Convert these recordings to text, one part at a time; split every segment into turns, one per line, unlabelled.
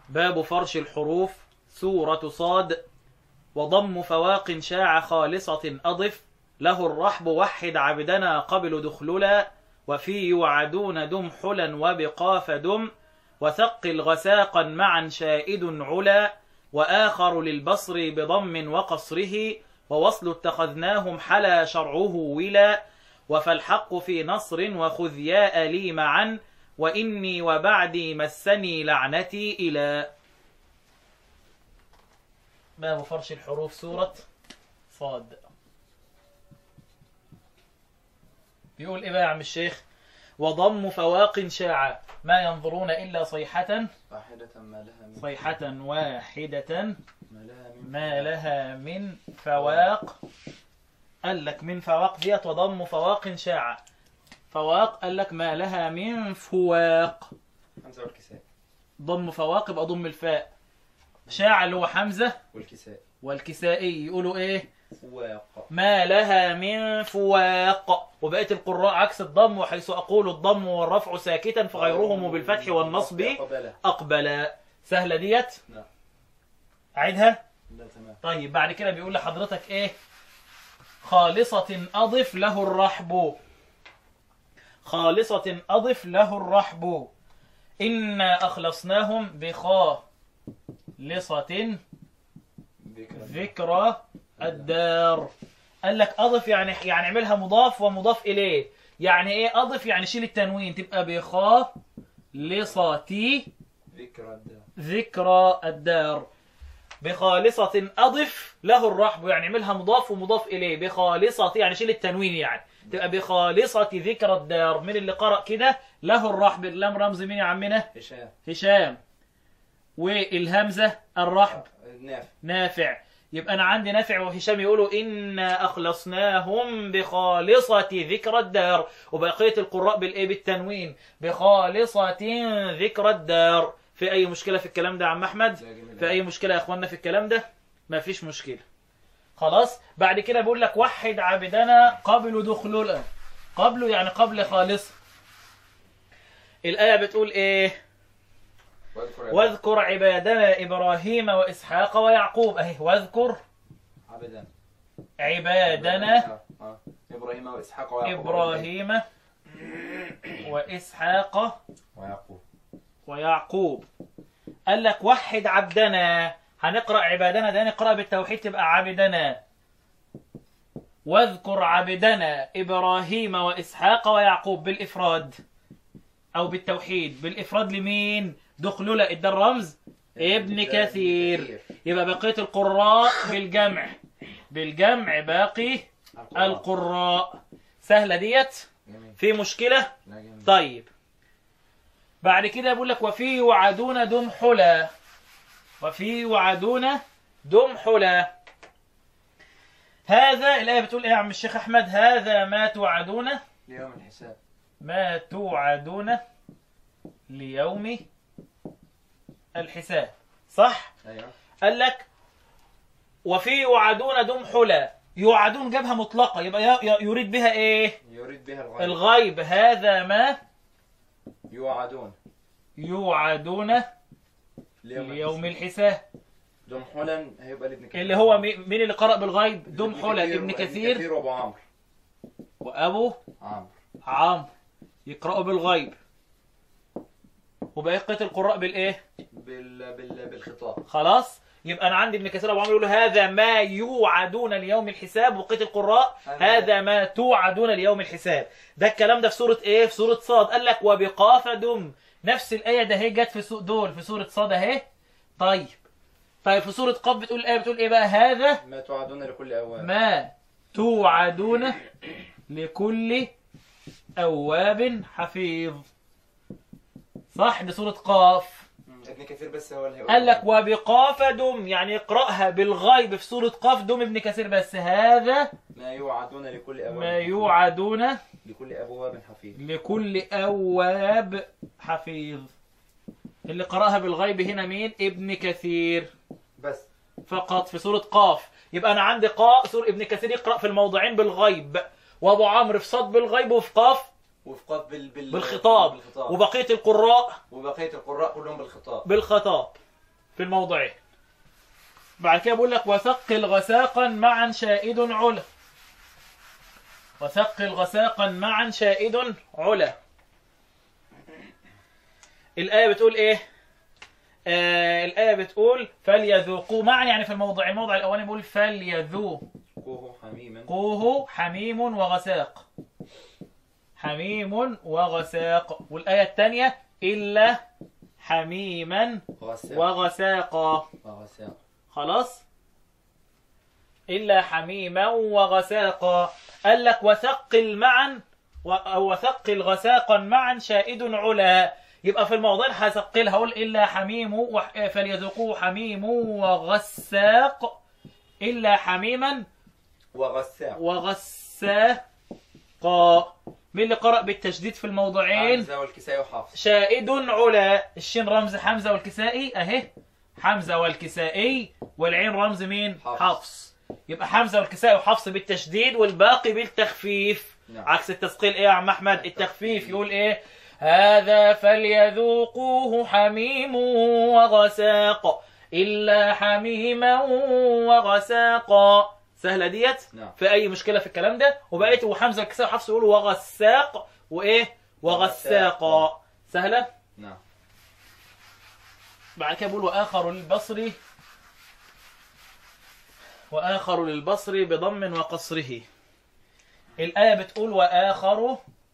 باب فرش الحروف سورة صاد وضم فواق شاع خالصة أضف له الرحب وحد عبدنا قبل دخللا وفي يوعدون دم حلا وبقاف دم وثقل غساقا معا شائد علا وآخر للبصر بضم وقصره ووصل اتخذناهم حلا شرعه ولا وفالحق في نصر وخذ ياء لي معا وإني وبعدي مسني لعنتي إلى باب فرش الحروف سورة صاد بيقول إيه بقى يا عم الشيخ وضم فواق شاع ما ينظرون إلا صيحة
واحدة ما لها من
صيحة واحدة
ما لها من
ما لها من فواق قال لك من فواق ديت وضم فواق شاع فواق قال لك ما لها من فواق
حمزة والكساء
ضم فواق يبقى ضم الفاء شاع اللي هو حمزة
والكساء
والكسائي يقولوا ايه
فواق
ما لها من فواق وبقية القراء عكس الضم وحيث أقول الضم والرفع ساكتا فغيرهم بالفتح والنصب
قبلة
أقبل سهلة ديت
نعم
أعيدها
لا تمام
طيب بعد كده بيقول لحضرتك ايه خالصة أضف له الرحب خالصة أضف له الرحب إنا أخلصناهم بخالصة
ذكر
ذكرى الدار قال لك أضف يعني يعني اعملها مضاف ومضاف إليه يعني إيه أضف يعني شيل التنوين تبقى بخالصة
ذكر الدار
ذكرى الدار بخالصة أضف له الرحب يعني اعملها مضاف ومضاف إليه بخالصة يعني شيل التنوين يعني تبقى بخالصة ذكرى الدار من اللي قرأ كده له الرحب اللام رمز مين يا عمنا
هشام
هشام والهمزة الرحب
نافع
نافع يبقى أنا عندي نافع وهشام يقولوا إنا أخلصناهم بخالصة ذكرى الدار وبقية القراء بالإيه بالتنوين بخالصة ذكرى الدار في أي مشكلة في الكلام ده يا عم أحمد
لا جميل
في أي مشكلة يا إخواننا في الكلام ده ما فيش مشكلة خلاص بعد كده بيقول لك وحد عبدنا قبل دخلنا قبله يعني قبل خالص الآية بتقول إيه
واذكر
واذكر عبادنا إبراهيم وإسحاق ويعقوب أهي واذكر
عبدا
عبادنا
آه، آه. ابراهيم واسحاق ويعقوب
إبراهيم وإسحاق
ويعقوب
ويعقوب قال لك وحد عبدنا هنقرأ عبادنا ده نقرأ بالتوحيد تبقى عبدنا واذكر عبدنا إبراهيم وإسحاق ويعقوب بالإفراد أو بالتوحيد بالإفراد لمين دخلوا ادى الرمز ابن كثير يبقى بقية القراء بالجمع بالجمع باقي القراء سهلة ديت
جميل
في مشكلة
لا جميل
طيب بعد كده بيقول لك وفي يوعدون دم حلا وفي يوعدون دم حلا هذا الآية بتقول إيه يا عم الشيخ أحمد هذا ما توعدون
ليوم الحساب
ما توعدون ليوم الحساب صح
ايوه
قال لك وفي يوعدون دم حلا يوعدون جابها مطلقة يبقى ي- ي- يريد بها ايه
يريد بها الغيب
الغيب هذا ما
يوعدون
يوعدون ليوم الحساب
دم حلا هيبقى لابن كثير
اللي هو مي- مين اللي قرأ بالغيب دم حلا ابن
ابن
كثير
كثير وابو عمرو
وابو
عمرو
عمرو يقرأوا بالغيب وبقية القراء بالايه
بال... بال... بالخطاب
خلاص يبقى انا عندي ابن كثير ابو عمرو يقول هذا ما يوعدون ليوم الحساب وبقيه القراء
هذا-
هذا ما توعدون ليوم الحساب ده الكلام ده في سوره ايه في سوره صاد قال لك وبقاف دم نفس الايه ده هي جت في سو دول في سوره صاد اهي طيب طيب في سوره قاف بتقول الايه بتقول ايه بقى هذا
ما توعدون لكل اواب
ما توعدون لكل أواب حفيظ صح دي سورة قاف
مم. ابن كثير بس هو اللي هيقول
قال لك وبقاف دم يعني اقرأها بالغيب في سورة قاف دم ابن كثير بس هذا
ما يوعدون لكل اواب
ما يوعدون
لكل ابواب حفيظ
لكل أواب حفيظ اللي قرأها بالغيب هنا مين ابن كثير
بس
فقط في سورة قاف يبقى أنا عندي قاف سورة ابن كثير يقرأ في الموضعين بالغيب وأبو عمرو في صاد بالغيب وفي قاف
وفي قاف بال... بال...
بالخطاب
بالخطاب
وبقية القراء
وبقيه القراء كلهم بالخطاب
بالخطاب في الموضعين بعد كده بقول لك وثقل غساقا معا شائد علا وثقل غساقا معا شائد علا الآية بتقول إيه؟ آه الآية بتقول فليذوقوا معا يعني في الموضع الموضع الأولاني بيقول فليذوقوه
قوه حميما
حميم وغساق حميم وغساق والآية الثانية إلا حميما
غساق
وغساقا
وغساق
خلاص إلا حميما وغساقا قال لك وثقل معا و- أو وثقل غساقا معا شائد علا يبقى في الموضوعين هثقلها هقول إلا حميم وح- فليذوقوه حميم وغساق إلا حميما
وغساق
وغساقا مين اللي قرأ بالتشديد في الموضعين
حمزه والكسائي وحفص
شائد علا الشين رمز حمزة والكسائي اهي حمزة والكسائي والعين رمز مين
حفص.
حفص يبقى حمزة والكسائي وحفص بالتشديد والباقي بالتخفيف
نعم.
عكس التثقيل ايه يا عم احمد التخفيف يقول ايه هذا فليذوقوه حميم وغساق إلا حميما وغساقا سهلة ديت
نعم.
في أي مشكلة في الكلام ده وبقيت وحمزة والكسائي وحفص يقولوا وغساق وإيه وغساقا سهلة
نعم
بعد كده بيقول وآخر للبصري وآخر للبصري بضم وقصره الآية بتقول وآخر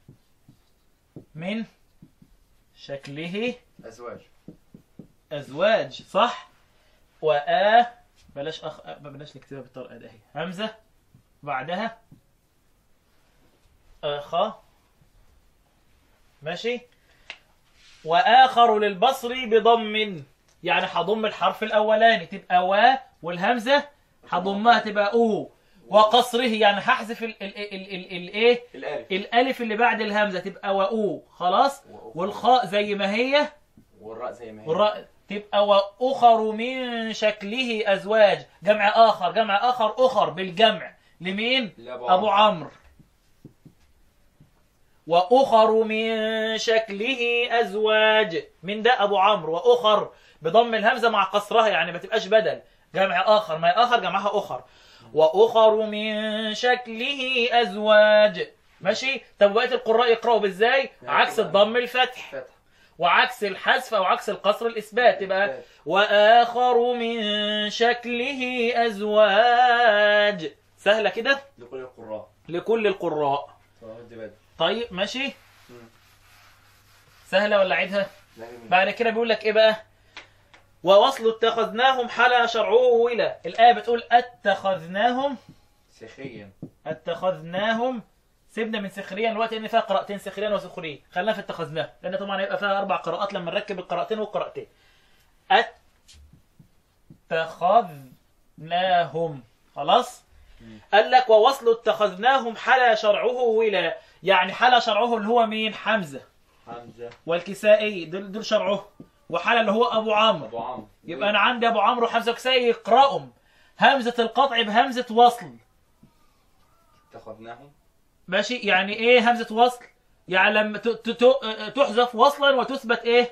من شكله
ازواج
أزواج صح وآ بلاش أخ بلاش نكتبها بالطريقة دي همزة بعدها أخا ماشي وآخر للبصري بضم يعني هضم الحرف الأولاني تبقى و والهمزة هضمها تبقى أو وقصره يعني هحذف ال ال ال ال ال ايه
الالف
الألف اللي بعد الهمزة تبقى وأو خلاص
وأخر.
والخاء زي ما هي
والراء زي ما هي
والراء تبقى وأخر من شكله أزواج جمع آخر جمع آخر أخر بالجمع لمين؟
لأبو
أبو
عمرو.
عمرو وأخر من شكله أزواج من ده أبو عمرو وأخر بضم الهمزة مع قصرها يعني ما تبقاش بدل جمع آخر ما هي آخر جمعها أخر وأخر من شكله أزواج ماشي طب بقية القراء يقرأوا بازاي عكس الضم الفتح
فتح
وعكس الحذف او عكس القصر الاثبات يبقى واخر من شكله ازواج سهله كده
لكل القراء
لكل القراء
فرد بدر
طيب ماشي
مم.
سهله ولا عيدها
لا جميل.
بعد كده بيقول لك ايه بقى ووصل اتخذناهم حلا شرعه ولا الايه بتقول اتخذناهم
سخيا
اتخذناهم سيبنا من سخريا دلوقتي ان فيها قراءتين سخريا وسخريا خلينا في اتخذناه لان طبعا هيبقى فيها اربع قراءات لما نركب القراءتين والقراءتين اتخذناهم خلاص
مم.
قال لك ووصل اتخذناهم حلا شرعه ولا يعني حلا شرعه اللي هو مين حمزه
حمزه
والكسائي دول, دول شرعه وحلا اللي هو ابو عمرو
ابو عمرو
يبقى انا عندي ابو عمرو وحمزه وكسائي يقراهم همزه القطع بهمزه وصل
اتخذناهم
ماشي يعني ايه همزه وصل يعني لما ت- ت- ت- تحذف وصلا وتثبت ايه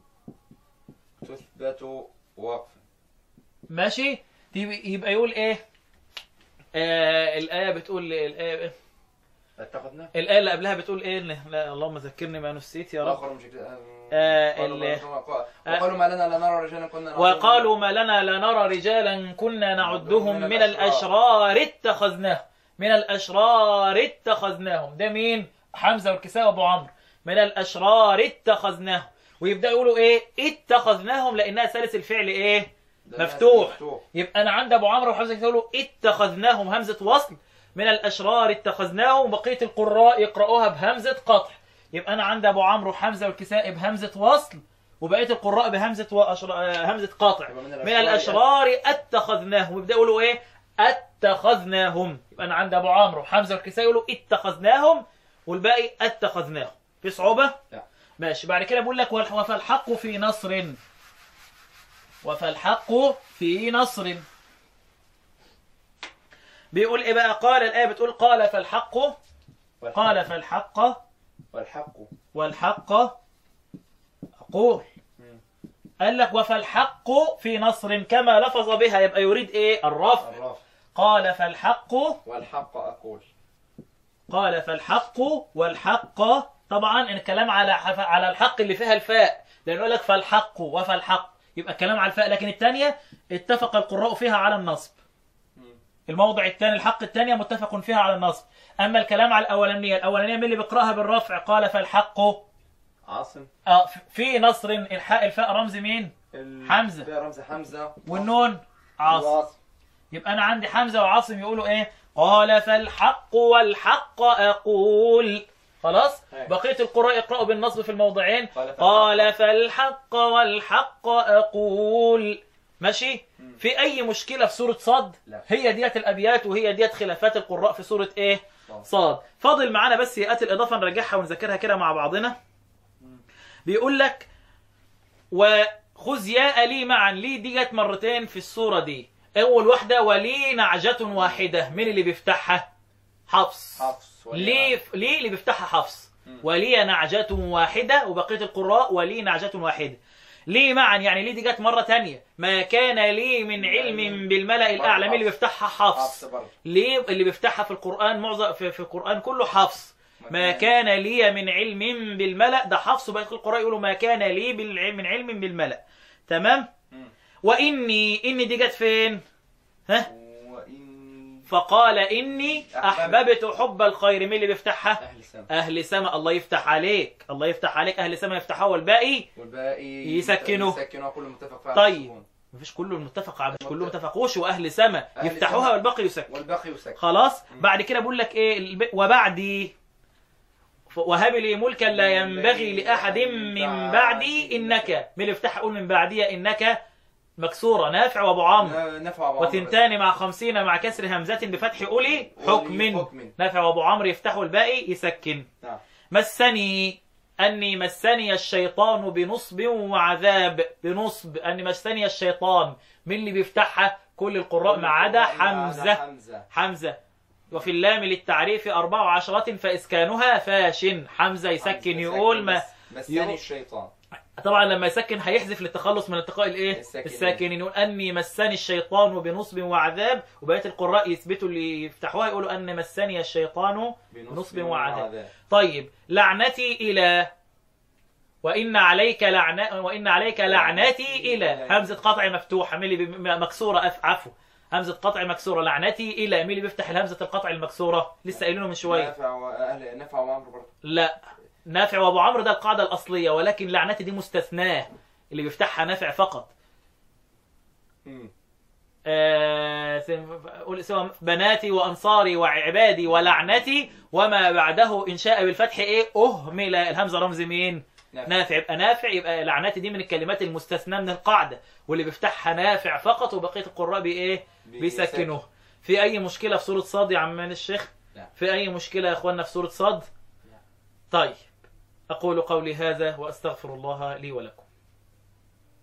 تثبت وقفا
ماشي يبقى يبقى يقول ايه آه الايه بتقول الآية,
اتخذنا
الايه اللي قبلها بتقول ايه لا اللهم ذكرني ما نسيت يا رب
اخر مش كده
آه،
قالوا
ال-
ما- وقالوا ما لنا لا نرى رجالا كنا نعبدهم.
وقالوا ما لنا لا نرى رجالا كنا نعدهم من الأشرار اتخذناهم من الأشرار اتخذناهم ده مين حمزة والكساء وأبو عمرو من الأشرار اتخذناهم ويبدأ يقولوا إيه اتخذناهم لأنها ثالث الفعل إيه
ده
مفتوح.
مفتوح
يبقى أنا عند أبو عمرو وحمزة والكساء يقولوا اتخذناهم همزة وصل من الأشرار اتخذناهم بقية القراء يقرأوها بهمزة قطع يبقى أنا عند أبو عمرو وحمزة والكساء بهمزة وصل وبقية القراء بهمزة وأشر... آه، همزة قاطع
يبقى
من الأشرار اتخذناهم يبدأ يقولوا إيه اتخذناهم يبقى أنا عند أبو عمرو وحمزة والكساء يقولوا اتخذناهم والباقي اتخذناهم في صعوبة؟
لا.
ماشي بعد كده بقول لك والح- وفالحق في نصر وفالحق في نصر بيقول ايه بقى قال الآية بتقول قال فالحق قال فالحق
والحق
والحق أقول
مم.
قال لك وفالحق في نصر كما لفظ بها يبقى يريد ايه الرفع
الرفع
قال فالحق
والحق أقول
قال فالحق والحق طبعا الكلام على على الحق اللي فيها الفاء لانه يقول لك فالحق وفالحق يبقى الكلام على الفاء لكن الثانيه اتفق القراء فيها على النصب الموضع الثاني الحق الثانيه متفق فيها على النصب اما الكلام على الاولانيه الاولانيه مين اللي بيقراها بالرفع قال فالحق
عاصم
اه في نصر الحاء الفاء رمز مين
ال-
حمزة.
ده رمز حمزة
والنون عاصم
وعاصم
يبقى انا عندي حمزه وعاصم يقولوا ايه قال فالحق والحق اقول خلاص
أيوة.
بقيه القراء يقراوا بالنصب في الموضعين
قال فالحق.
قال فالحق والحق اقول ماشي
مم.
في اي مشكله في سوره صاد
لا.
هي ديت الابيات وهي ديت خلافات القراء في سوره ايه
صاد.
صاد فاضل معانا بس يات الاضافه نراجعها ونذاكرها كده مع بعضنا بيقول لك وخذ يا لي معا لي دي جت مرتين في السورة دي أول واحدة ولي نعجة واحدة مين اللي بيفتحها حفص
حفص ولي
ليه ليه اللي بيفتحها حفص
مم.
ولي نعجة واحدة وبقية القراء ولي نعجة واحدة ليه معا يعني ليه دي جت مرة تانية ما كان لي من علم بالملأ الأعلى مين اللي بيفتحها حفص
حفص برضه
ليه اللي بيفتحها في القرآن معظم في, في القرآن كله حفص ما كان لي من علم بالملأ ده حفص بقية القراء يقولوا ما كان لي بالعلم من علم بالملأ تمام
مم.
وإني إني دي جت فين ها
وإن
فقال إني أحببت حب الخير مين اللي بيفتحها
أهل السماء
أهل سما الله يفتح عليك الله يفتح عليك أهل سما يفتحها والباقي
والباقي
يسكنوه.
يسكنوه كله متفق فيها
طيب.
بالسكون.
مفيش كله المتفق على- مش كله متفقوش وأهل سما
أهل
يفتحوها
سما.
والباقي يسكن
والباقي يسكن
خلاص بعد كده بقول لك ايه الب- وبعدي ف- وهب لي ملكا لا ينبغي لاحد من بعدي انك من اللي يفتح اقول من بعدي انك مكسوره نافع وابو عمرو
ن- نفع أبو عمرو
وتنتان مع خمسين مع كسر همزة بفتح أولي حكم
حكم.
نافع وابو عمرو يفتحوا الباقي يسكن
نعم
مسني أني مسني الشيطان بنصب وعذاب بنصب أني مسني الشيطان من اللي بيفتحها كل القراء ما عدا حمزة
حمزة
حمزة وفي اللام للتعريف أربع عشرات فإسكانها فاش حمزة يسكن
حمزة
يقول ما
مسني
يقول-
الشيطان
طبعا لما يسكن هيحذف للتخلص من التقاء الايه
الساكنين.
الساكنين يقول اني مسني الشيطان بنصب وعذاب وبقيه القراء يثبتوا اللي يفتحوها يقولوا ان مسني الشيطان بنصب وعذاب طيب لعنتي الى وان عليك لعنة وان عليك لعنتي الى همزه قطع مفتوحه مين اللي بي- مكسوره أف- عفو همزه قطع مكسوره لعنتي الى مين اللي بيفتح الهمزه القطع المكسوره لسه قايلينه من شويه
نافع وأهل نفع وعمرو برضه
لا نافع وابو عمرو ده القاعده الاصليه ولكن لعنتي دي مستثناه اللي بيفتحها نافع فقط
مم.
آه، ثم- قول سوى بناتي وانصاري وعبادي ولعنتي وما بعده ان شاء بالفتح ايه اهمل الهمزه رمز مين
نافع.
نافع يبقى نافع يبقى لعنتي دي من الكلمات المستثناه من القاعده واللي بيفتحها نافع فقط وبقيه القراء بايه بيسكنوه في اي مشكله في سوره صاد يا عمان الشيخ
لا.
في اي مشكله يا اخواننا في سوره صاد
لا.
طيب اقول قولي هذا واستغفر الله لي ولكم